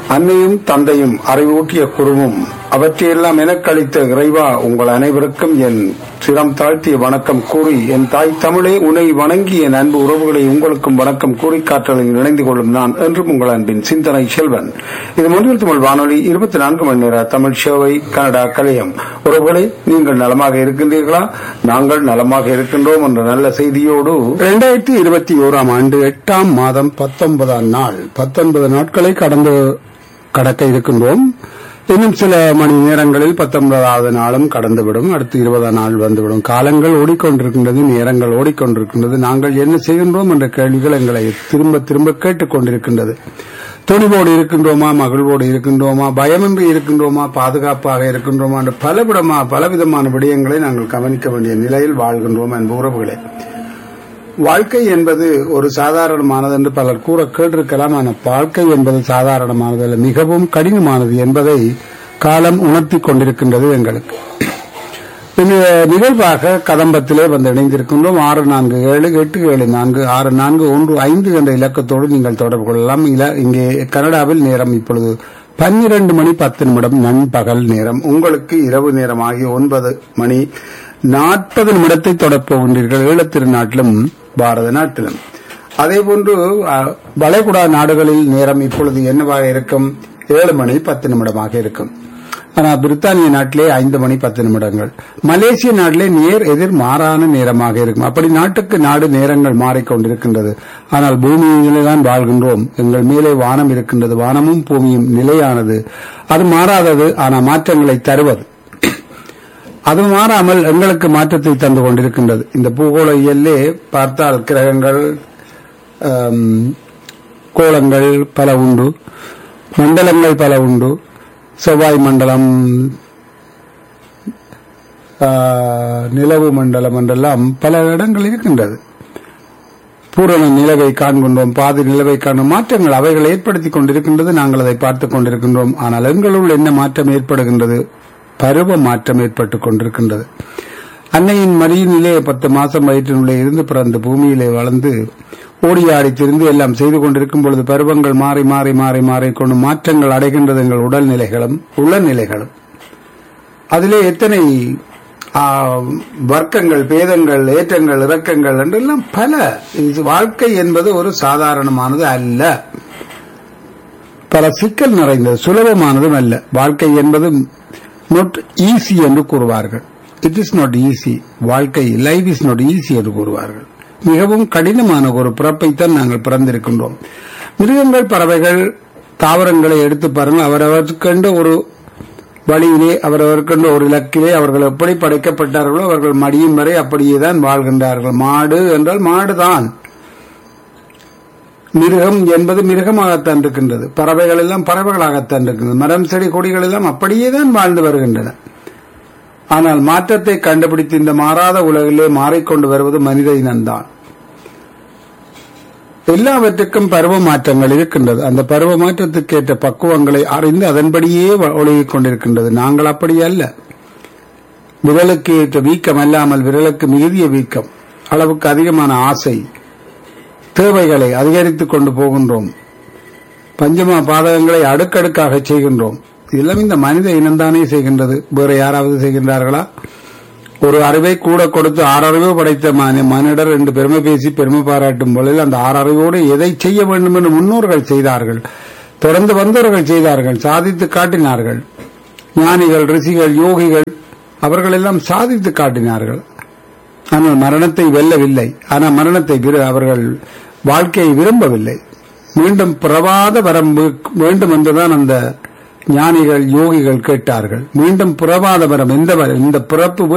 அன்னையும் தந்தையும் அறிவூட்டிய குருவும் அவற்றையெல்லாம் எனக்களித்த இறைவா உங்கள் அனைவருக்கும் என் சிரம் தாழ்த்திய வணக்கம் கூறி என் தாய் தமிழே உன்னை வணங்கி என் அன்பு உறவுகளை உங்களுக்கும் வணக்கம் கூறி காற்றலில் இணைந்து கொள்ளும் நான் என்றும் உங்கள் அன்பின் சிந்தனை செல்வன் இது மொழியில் தமிழ் வானொலி இருபத்தி நான்கு மணி நேர தமிழ் சேவை கனடா கலையம் உறவுகளை நீங்கள் நலமாக இருக்கின்றீர்களா நாங்கள் நலமாக இருக்கின்றோம் என்ற நல்ல செய்தியோடு இரண்டாயிரத்தி இருபத்தி ஓராம் ஆண்டு எட்டாம் மாதம் பத்தொன்பதாம் நாள் பத்தொன்பது நாட்களை கடந்து கடக்க இருக்கின்றோம் இன்னும் சில மணி நேரங்களில் பத்தொன்பதாவது நாளும் கடந்துவிடும் அடுத்து இருபதாம் நாள் வந்துவிடும் காலங்கள் ஓடிக்கொண்டிருக்கின்றது நேரங்கள் ஓடிக்கொண்டிருக்கின்றது நாங்கள் என்ன செய்கின்றோம் என்ற கேள்விகள் எங்களை திரும்ப திரும்ப கேட்டுக் கொண்டிருக்கின்றது துணிவோடு இருக்கின்றோமா மகிழ்வோடு இருக்கின்றோமா பயமின்றி இருக்கின்றோமா பாதுகாப்பாக இருக்கின்றோமா என்ற பலவிடமா பலவிதமான விடயங்களை நாங்கள் கவனிக்க வேண்டிய நிலையில் வாழ்கின்றோம் என்ப உறவுகளே வாழ்க்கை என்பது ஒரு சாதாரணமானது என்று பலர் கூற கேட்டிருக்கலாம் ஆனால் வாழ்க்கை என்பது சாதாரணமானது அல்ல மிகவும் கடினமானது என்பதை காலம் உணர்த்தி கொண்டிருக்கின்றது எங்களுக்கு இந்த நிகழ்வாக கதம்பத்திலே வந்து இணைந்திருக்கின்றோம் ஆறு நான்கு ஏழு எட்டு ஏழு நான்கு ஆறு நான்கு ஒன்று ஐந்து என்ற இலக்கத்தோடு நீங்கள் தொடர்பு கொள்ளலாம் இங்கே கனடாவில் நேரம் இப்பொழுது பன்னிரண்டு மணி பத்து நிமிடம் நண்பகல் நேரம் உங்களுக்கு இரவு நேரம் ஆகிய ஒன்பது மணி நாற்பது நிமிடத்தை தொடர்போகின்றீர்கள் ஈழத்திருநாட்டிலும் பாரத நாட்டிலும் அதேபோன்று வளைகுடா நாடுகளில் நேரம் இப்பொழுது என்னவாக இருக்கும் ஏழு மணி பத்து நிமிடமாக இருக்கும் ஆனால் பிரித்தானிய நாட்டிலே ஐந்து மணி பத்து நிமிடங்கள் மலேசிய நாட்டிலே நேர் எதிர் மாறான நேரமாக இருக்கும் அப்படி நாட்டுக்கு நாடு நேரங்கள் மாறிக்கொண்டிருக்கின்றது ஆனால் பூமியிலே தான் வாழ்கின்றோம் எங்கள் மேலே வானம் இருக்கின்றது வானமும் பூமியும் நிலையானது அது மாறாதது ஆனால் மாற்றங்களை தருவது அது மாறாமல் எங்களுக்கு மாற்றத்தை தந்து கொண்டிருக்கின்றது இந்த பூகோள இயல்லே பார்த்தால் கிரகங்கள் கோளங்கள் பல உண்டு மண்டலங்கள் பல உண்டு செவ்வாய் மண்டலம் நிலவு மண்டலம் என்றெல்லாம் பல இடங்கள் இருக்கின்றது பூரண நிலவை காண்கின்றோம் பாதி நிலவை காணும் மாற்றங்கள் அவைகள் ஏற்படுத்திக் கொண்டிருக்கின்றது நாங்கள் அதை பார்த்துக் கொண்டிருக்கின்றோம் ஆனால் எங்களுள் என்ன மாற்றம் ஏற்படுகின்றது பருவ மாற்றம் ஏற்பட்டுக் கொண்டிருக்கின்றது அன்னையின் மடியினிலே பத்து மாசம் வயிற்றினுள்ளே இருந்து பிறந்த பூமியிலே வளர்ந்து ஓடியாடி திரிந்து எல்லாம் செய்து கொண்டிருக்கும் பொழுது பருவங்கள் மாறி மாறி மாறி மாறிக்கொண்டு மாற்றங்கள் அடைகின்றது எங்கள் உடல்நிலைகளும் உளநிலைகளும் அதிலே எத்தனை வர்க்கங்கள் பேதங்கள் ஏற்றங்கள் இறக்கங்கள் என்றெல்லாம் பல வாழ்க்கை என்பது ஒரு சாதாரணமானது அல்ல பல சிக்கல் நிறைந்தது சுலபமானதும் அல்ல வாழ்க்கை என்பது நாட் ஈஸி என்று கூறுவார்கள் இட் இஸ் நாட் ஈஸி வாழ்க்கை லைஃப் இஸ் நாட் ஈஸி என்று கூறுவார்கள் மிகவும் கடினமான ஒரு பிறப்பைத்தான் நாங்கள் பிறந்திருக்கின்றோம் மிருகங்கள் பறவைகள் தாவரங்களை எடுத்து பாருங்கள் அவரவர்க்கென்று ஒரு வழியிலே அவரவர்க்கென்று ஒரு இலக்கிலே அவர்கள் எப்படி படைக்கப்பட்டார்களோ அவர்கள் மடியும் வரை அப்படியே தான் வாழ்கின்றார்கள் மாடு என்றால் மாடுதான் மிருகம் என்பது மிருகமாகத்தான் இருக்கின்றது பறவைகள் எல்லாம் பறவைகளாகத்தான் இருக்கின்றது மரம் செடி கொடிகள் எல்லாம் அப்படியே தான் வாழ்ந்து வருகின்றன ஆனால் மாற்றத்தை கண்டுபிடித்து இந்த மாறாத உலகிலே மாறிக்கொண்டு வருவது மனித இனம்தான் எல்லாவற்றுக்கும் பருவ மாற்றங்கள் இருக்கின்றது அந்த பருவ மாற்றத்துக்கு ஏற்ற பக்குவங்களை அறிந்து அதன்படியே ஒழுகிக் கொண்டிருக்கின்றது நாங்கள் அப்படி அல்ல விரலுக்கு ஏற்ற வீக்கம் அல்லாமல் விரலுக்கு மிகுதிய வீக்கம் அளவுக்கு அதிகமான ஆசை தேவைகளை அதிகரித்துக் கொண்டு போகின்றோம் பஞ்சமா பாதகங்களை அடுக்கடுக்காக செய்கின்றோம் இதெல்லாம் இந்த மனித இனம்தானே செய்கின்றது வேற யாராவது செய்கின்றார்களா ஒரு அறிவை கூட கொடுத்து ஆறறிவு படைத்த மனிதர் என்று பெருமை பேசி பெருமை பாராட்டும் பொழுது அந்த ஆறறிவோடு எதை செய்ய வேண்டும் என்று முன்னோர்கள் செய்தார்கள் தொடர்ந்து வந்தவர்கள் செய்தார்கள் சாதித்து காட்டினார்கள் ஞானிகள் ரிஷிகள் யோகிகள் அவர்கள் எல்லாம் சாதித்து காட்டினார்கள் ஆனால் மரணத்தை வெல்லவில்லை ஆனால் மரணத்தை அவர்கள் வாழ்க்கையை விரும்பவில்லை மீண்டும் பிரவாத வரம் வேண்டும் என்றுதான் அந்த ஞானிகள் யோகிகள் கேட்டார்கள் மீண்டும் புறவாத வரம் எந்த இந்த பிறப்பு